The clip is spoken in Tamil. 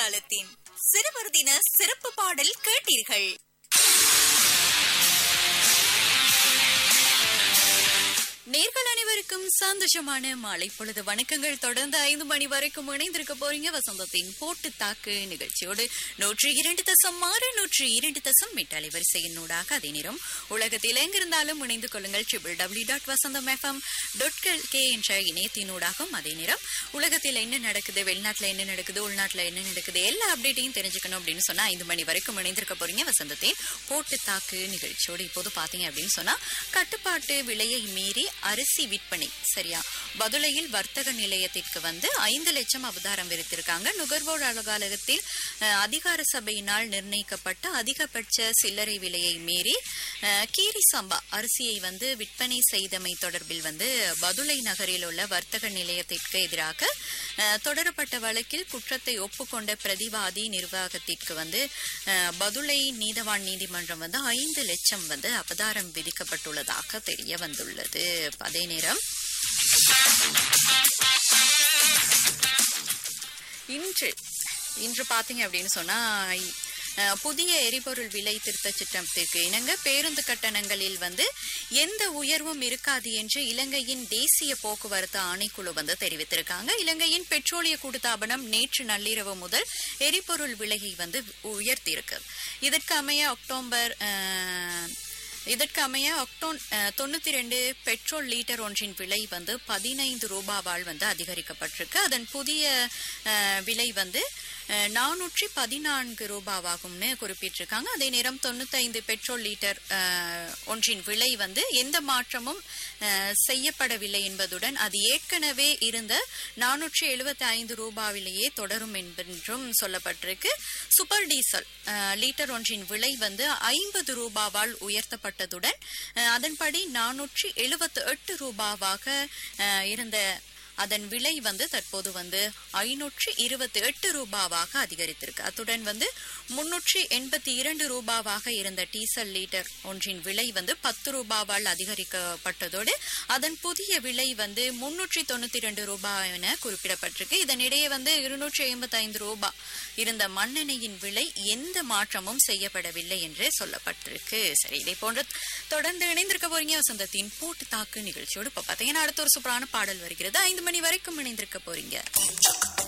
மலையாளத்தின் சிறுவர் தின சிறப்பு பாடல் கேட்டீர்கள் நேர்கள் அனைவருக்கும் சந்தோஷமான மாலை பொழுது வணக்கங்கள் தொடர்ந்து ஐந்து மணி வரைக்கும் இணைந்திருக்க போறீங்க வசந்தத்தின் போட்டு தாக்கு நிகழ்ச்சியோடு நூற்றி இரண்டு தசம் ஆறு நூற்றி இரண்டு தசம் எட்டு அலைவரிசையினூடாக அதே நேரம் உலகத்தில் எங்கிருந்தாலும் இணைந்து கொள்ளுங்கள் triple W dot Vasantham FM dot K என்ற இணையத்தினூடாகவும் அதே நேரம் உலகத்தில் என்ன நடக்குது வெளிநாட்டுல என்ன நடக்குது உள்நாட்டுல என்ன நடக்குது எல்லா அப்டேட்டையும் தெரிஞ்சுக்கணும் அப்படின்னு சொன்னா ஐந்து மணி வரைக்கும் இணைந்திருக்க போறீங்க வசந்தத்தின் போட்டு தாக்கு நிகழ்ச்சியோடு இப்போது பாத்தீங்க அப்படின்னு சொன்னா கட்டுப்பாட்டு விலையை மீறி அரிசி விற்பனை சரியா பதுளையில் வர்த்தக நிலையத்திற்கு வந்து ஐந்து லட்சம் அவதாரம் விரித்திருக்காங்க நுகர்வோர் அலுவலகத்தில் அஹ், அதிகார சபையினால் நிர்ணயிக்கப்பட்ட அதிகபட்ச சில்லறை விலையை மீறி அஹ், கீரி சம்பா அரிசியை வந்து விற்பனை செய்தமை தொடர்பில் வந்து பதுளை நகரில் உள்ள வர்த்தக நிலையத்திற்கு எதிராக அஹ், தொடரப்பட்ட வழக்கில் குற்றத்தை ஒப்புக்கொண்ட பிரதிவாதி நிர்வாகத்திற்கு வந்து அஹ், பதுளை நீதவான் நீதிமன்றம் வந்து ஐந்து லட்சம் வந்து அபதாரம் விதிக்கப்பட்டுள்ளதாக தெரிய வந்துள்ளது அதே நேரம் இன்று இன்று பாத்தீங்க அப்படின்னு சொன்னா அஹ், புதிய எரிபொருள் விலை திருத்த திட்டத்திற்கு இணங்க பேருந்து கட்டணங்களில் வந்து எந்த உயர்வும் இருக்காது என்று இலங்கையின் தேசிய போக்குவரத்து ஆணைக்குழு வந்து தெரிவித்திருக்காங்க இலங்கையின் பெட்ரோலிய கூட்டுத்தாபனம் நேற்று நள்ளிரவு முதல் எரிபொருள் விலையை வந்து உயர்த்தியிருக்கு இதற்கு அமைய அக்டோபர் அஹ், இதற்கு அமைய அக்டோன் தொண்ணூத்தி ரெண்டு பெட்ரோல் லீட்டர் ஒன்றின் விலை வந்து பதினைந்து ரூபாவால் வந்து அதிகரிக்கப்பட்டிருக்கு அதன் புதிய அஹ், விலை வந்து நானூற்றி பதினான்கு ரூபாவாகும்னு குறிப்பிட்டிருக்காங்க அதே நேரம் தொண்ணூத்தைந்து பெட்ரோல் லீட்டர் அஹ், ஒன்றின் விலை வந்து எந்த மாற்றமும் அஹ், செய்யப்படவில்லை என்பதுடன் அது ஏற்கனவே இருந்த நானூற்றி எழுபத்தி ஐந்து ரூபாவிலேயே தொடரும் என்றும் சொல்லப்பட்டிருக்கு சூப்பர் டீசல் அஹ், லீட்டர் ஒன்றின் விலை வந்து ஐம்பது ரூபாவால் உயர்த்தப்பட்டதுடன் அஹ், அதன்படி நானூற்றி எழுபத்தி எட்டு ரூபாவாக அஹ், இருந்த அதன் விலை வந்து தற்போது வந்து ஐநூற்றி இருபத்தி எட்டு ரூபாவாக அதிகரித்திருக்கு அத்துடன் வந்து முன்னூற்றி எண்பத்தி இரண்டு ரூபாவாக இருந்த டீசல் லீட்டர் ஒன்றின் விலை வந்து பத்து ரூபாவால் அதிகரிக்கப்பட்டதோடு அதன் புதிய விலை வந்து முன்னூற்றி தொண்ணூத்தி ரெண்டு ரூபாய் என குறிப்பிடப்பட்டிருக்கு இதனிடையே வந்து இருநூற்றி ஐம்பத்தி ஐந்து ரூபாய் இருந்த மண்ணெண்ணெயின் விலை எந்த மாற்றமும் செய்யப்படவில்லை என்றே சொல்லப்பட்டிருக்கு சரி இதை போன்ற தொடர்ந்து இணைந்திருக்க போறீங்க வசந்தத்தின் போட்டு தாக்கு நிகழ்ச்சியோடு இப்ப பாத்தீங்கன்னா அடுத்த ஒரு சூப்பரான பாடல் வருகிறது ஐந்து மணி வரைக்கும் இணைந்திருக்க போறீங்க